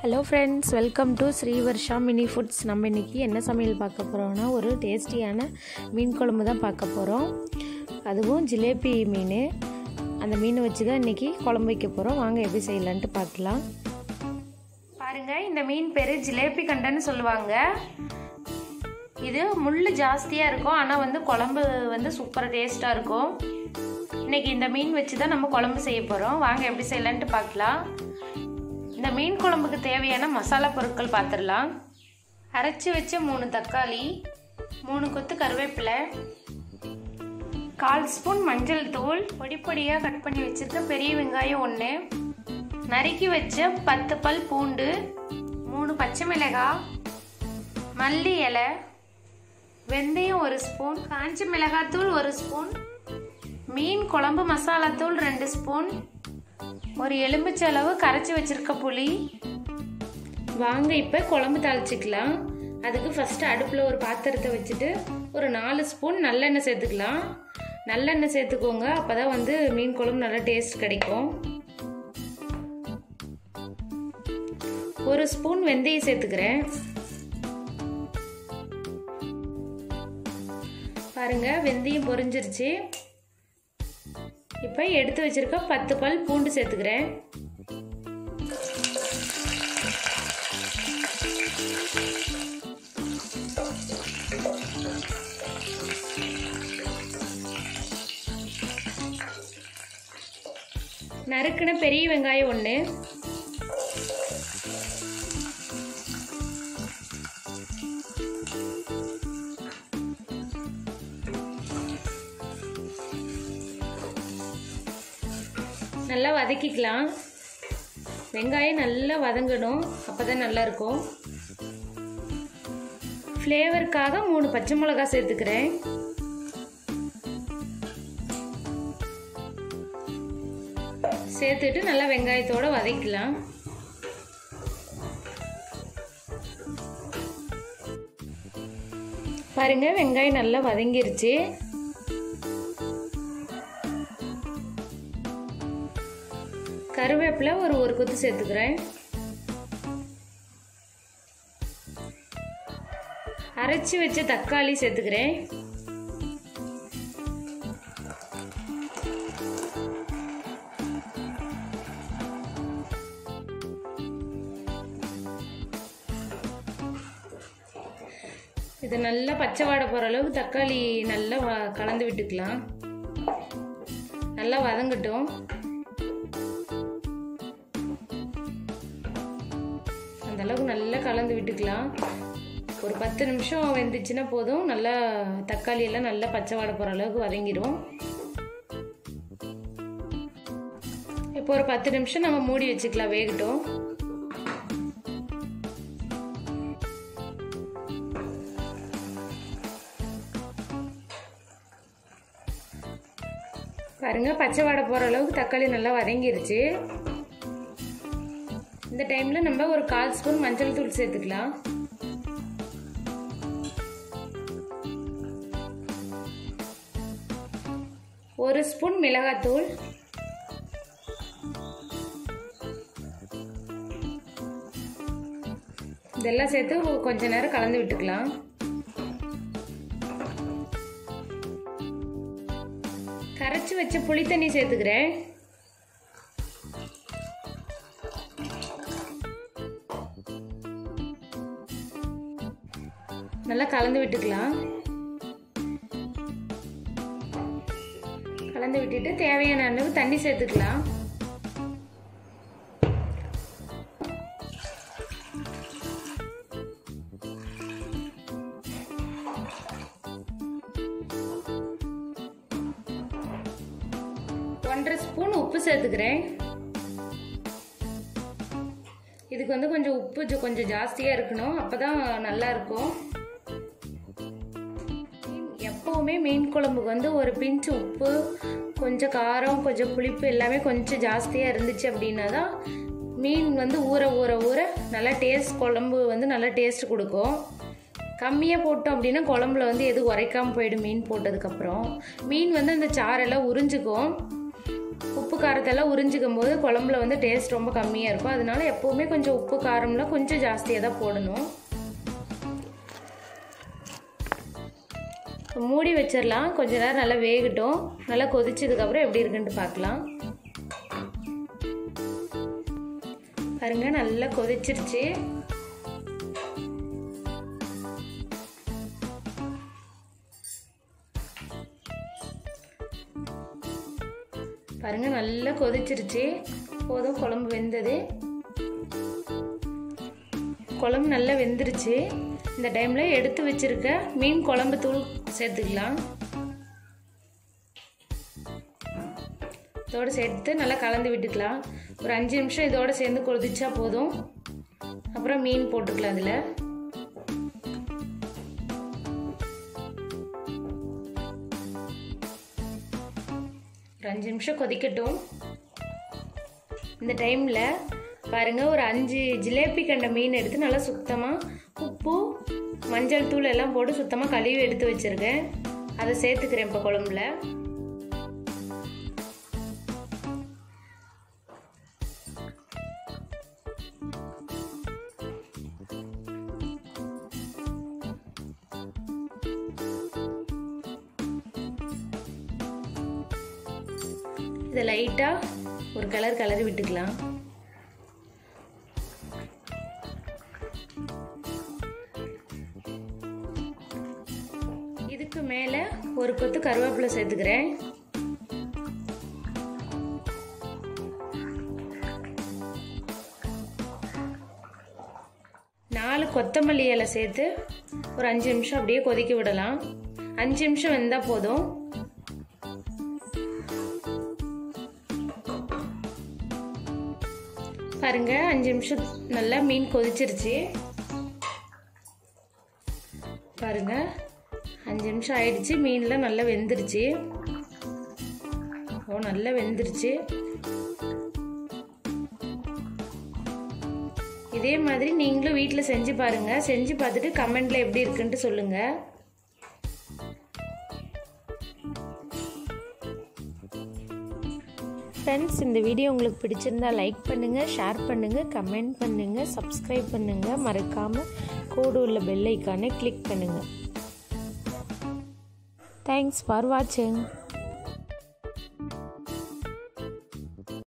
hello friends welcome to Srivarsha mini foods நம்ம இன்றைக்கி என்ன சமையல் பார்க்க போகிறோம்னா ஒரு டேஸ்டியான மீன் குழம்பு தான் பார்க்க போகிறோம் அதுவும் ஜிலேபி மீன் அந்த மீனை வச்சு தான் இன்றைக்கி குழம்பு வைக்க போகிறோம் வாங்க எப்படி செய்யலான்ட்டு பார்க்கலாம் பாருங்கள் இந்த மீன் பேர் ஜிலேபி கண்டன்னு சொல்லுவாங்க இது முள் ஜாஸ்தியாக இருக்கும் ஆனால் வந்து குழம்பு வந்து சூப்பராக டேஸ்ட்டாக இருக்கும் இன்றைக்கி இந்த மீன் வச்சு தான் நம்ம குழம்பு செய்ய போகிறோம் வாங்க எப்படி செய்யலான்ட்டு பார்க்கலாம் இந்த மீன் குழம்புக்கு தேவையான மசாலா பொருட்கள் பார்த்துடலாம் அரைச்சி வச்ச மூணு தக்காளி மூணு கொத்து கருவேப்பிலை கால் ஸ்பூன் மஞ்சள் தூள் பொடி பொடியாக கட் பண்ணி வச்சுருக்க பெரிய வெங்காயம் ஒன்று நறுக்கி வச்ச பத்து பல் பூண்டு மூணு பச்சை மிளகாய் மல்லி இலை வெந்தயம் ஒரு ஸ்பூன் காஞ்ச மிளகாத்தூள் ஒரு ஸ்பூன் மீன் குழம்பு மசாலாத்தூள் ரெண்டு ஸ்பூன் ஒரு எலுமிச்சை அளவு கரைச்சி வச்சிருக்க புளி வாங்க இப்போ குழம்பு தாளிச்சிக்கலாம் அதுக்கு ஃபஸ்ட்டு அடுப்பில் ஒரு பாத்திரத்தை வச்சுட்டு ஒரு நாலு ஸ்பூன் நல்லெண்ணெய் சேர்த்துக்கலாம் நல்லெண்ணெய் சேர்த்துக்கோங்க அப்போ தான் வந்து மீன் குழம்பு நல்லா டேஸ்ட் கிடைக்கும் ஒரு ஸ்பூன் வெந்தயம் சேர்த்துக்கிறேன் பாருங்க வெந்தயம் பொரிஞ்சிருச்சு இப்போ எடுத்து வச்சிருக்க பத்து பல் பூண்டு சேர்த்துக்கிறேன் நறுக்குன பெரிய வெங்காயம் ஒன்று நல்லா வதக்கிக்கலாம் வெங்காயம் நல்லா வதங்கணும் அப்போ தான் நல்லா இருக்கும் ஃப்ளேவருக்காக மூணு பச்சை மிளகா சேர்த்துக்கிறேன் சேர்த்துட்டு நல்லா வெங்காயத்தோட வதக்கலாம் பாருங்க வெங்காயம் நல்லா வதங்கிருச்சு கருவேப்பிலை ஒரு ஒரு கொத்து சேர்த்துக்கிறேன் அரைச்சி வச்ச தக்காளி சேர்த்துக்கிறேன் இது நல்லா பச்சை வாடை போகிற அளவுக்கு தக்காளி நல்லா கலந்து விட்டுக்கலாம் நல்லா வதங்கட்டும் அந்த அளவுக்கு நல்லா கலந்து விட்டுக்கலாம் ஒரு பத்து நிமிஷம் வெந்துச்சுன்னா போதும் நல்லா தக்காளி எல்லாம் நல்லா பச்சை வாடை போகிற அளவுக்கு வதங்கிடும் இப்போ ஒரு பத்து நிமிஷம் நம்ம மூடி வச்சுக்கலாம் வேகட்டும் பாருங்க பச்சை வாடை போகிற அளவுக்கு தக்காளி நல்லா வதங்கிருச்சு இந்த டைமில் நம்ம ஒரு கால் ஸ்பூன் மஞ்சள் தூள் சேர்த்துக்கலாம் ஒரு ஸ்பூன் மிளகாத்தூள் இதெல்லாம் சேர்த்து கொஞ்ச நேரம் கலந்து விட்டுக்கலாம் கரைச்சி வச்ச புளி தண்ணி சேர்த்துக்கிறேன் நல்லா கலந்து விட்டுக்கலாம் கலந்து விட்டுட்டு தேவையான அளவு தண்ணி சேர்த்துக்கலாம் ஒன்றரை ஸ்பூன் உப்பு சேர்த்துக்கிறேன் இதுக்கு வந்து கொஞ்சம் உப்பு கொஞ்சம் ஜாஸ்தியாக இருக்கணும் அப்போ தான் நல்லா இருக்கும் எப்போவுமே மீன் குழம்புக்கு வந்து ஒரு பிஞ்சு உப்பு கொஞ்சம் காரம் கொஞ்சம் புளிப்பு எல்லாமே கொஞ்சம் ஜாஸ்தியாக இருந்துச்சு அப்படின்னா தான் மீன் வந்து ஊற ஊற ஊற நல்லா டேஸ்ட் குழம்பு வந்து நல்லா டேஸ்ட் கொடுக்கும் கம்மியாக போட்டோம் அப்படின்னா குழம்புல வந்து எதுவும் உரைக்காமல் போயிடும் மீன் போட்டதுக்கப்புறம் மீன் வந்து அந்த சாரெல்லாம் உறிஞ்சிக்கும் உப்பு காரத்தெல்லாம் உறிஞ்சிக்கும் போது குழம்புல வந்து டேஸ்ட் ரொம்ப கம்மியாக இருக்கும் அதனால எப்போவுமே கொஞ்சம் உப்பு காரம்லாம் கொஞ்சம் ஜாஸ்தியாக தான் போடணும் மூடி வச்சிடலாம் கொஞ்ச நேரம் நல்லா வேகட்டும் நல்லா கொதிச்சதுக்கப்புறம் எப்படி இருக்குன்ட்டு பார்க்கலாம் பாருங்க நல்லா கொதிச்சிருச்சு பாருங்க நல்லா கொதிச்சிருச்சு போதும் குழம்பு வெந்தது குழம்பு நல்லா வெந்துருச்சு இந்த டைமில் எடுத்து வச்சிருக்க மீன் குழம்பு தூள் சேர்த்துக்கலாம் இதோடு சேர்த்து நல்லா கலந்து விட்டுக்கலாம் ஒரு அஞ்சு நிமிஷம் இதோடு சேர்ந்து கொதிச்சா போதும் அப்புறம் மீன் போட்டுக்கலாம் அதில் ஒரு அஞ்சு நிமிஷம் கொதிக்கட்டும் இந்த டைமில் பாருங்கள் ஒரு அஞ்சு ஜிலேபி கண்ட மீன் எடுத்து நல்லா சுத்தமாக உப்பு மஞ்சள் தூள் எல்லாம் போட்டு சுத்தமாக கழுவி எடுத்து வச்சுருக்கேன் அதை சேர்த்துக்கிறேன் இப்போ குழம்புல இதை லைட்டாக ஒரு கலர் கலரி விட்டுக்கலாம் இதுக்கு மேலே ஒரு கொத்து கருவேப்பிலை சேர்த்துக்கிறேன் நாலு கொத்தமல்லி இலை சேர்த்து ஒரு அஞ்சு நிமிஷம் அப்படியே கொதிக்க விடலாம் அஞ்சு நிமிஷம் வெந்தால் போதும் பாருங்க அஞ்சு நிமிஷம் நல்லா மீன் கொதிச்சிருச்சு பாருங்க அஞ்சு நிமிஷம் ஆயிடுச்சு மீன்லாம் நல்லா வெந்துருச்சு ஓ நல்லா வெந்துருச்சு இதே மாதிரி நீங்களும் வீட்டில் செஞ்சு பாருங்க செஞ்சு பார்த்துட்டு கமெண்ட்ல எப்படி இருக்குன்ட்டு சொல்லுங்க ஃப்ரெண்ட்ஸ் இந்த வீடியோ உங்களுக்கு பிடிச்சிருந்தா லைக் பண்ணுங்கள் ஷேர் பண்ணுங்கள் கமெண்ட் பண்ணுங்கள் சப்ஸ்கிரைப் பண்ணுங்கள் மறக்காமல் கோடு உள்ள பெல் ஐக்கானை கிளிக் பண்ணுங்கள் தேங்க்ஸ் ஃபார் வாட்சிங்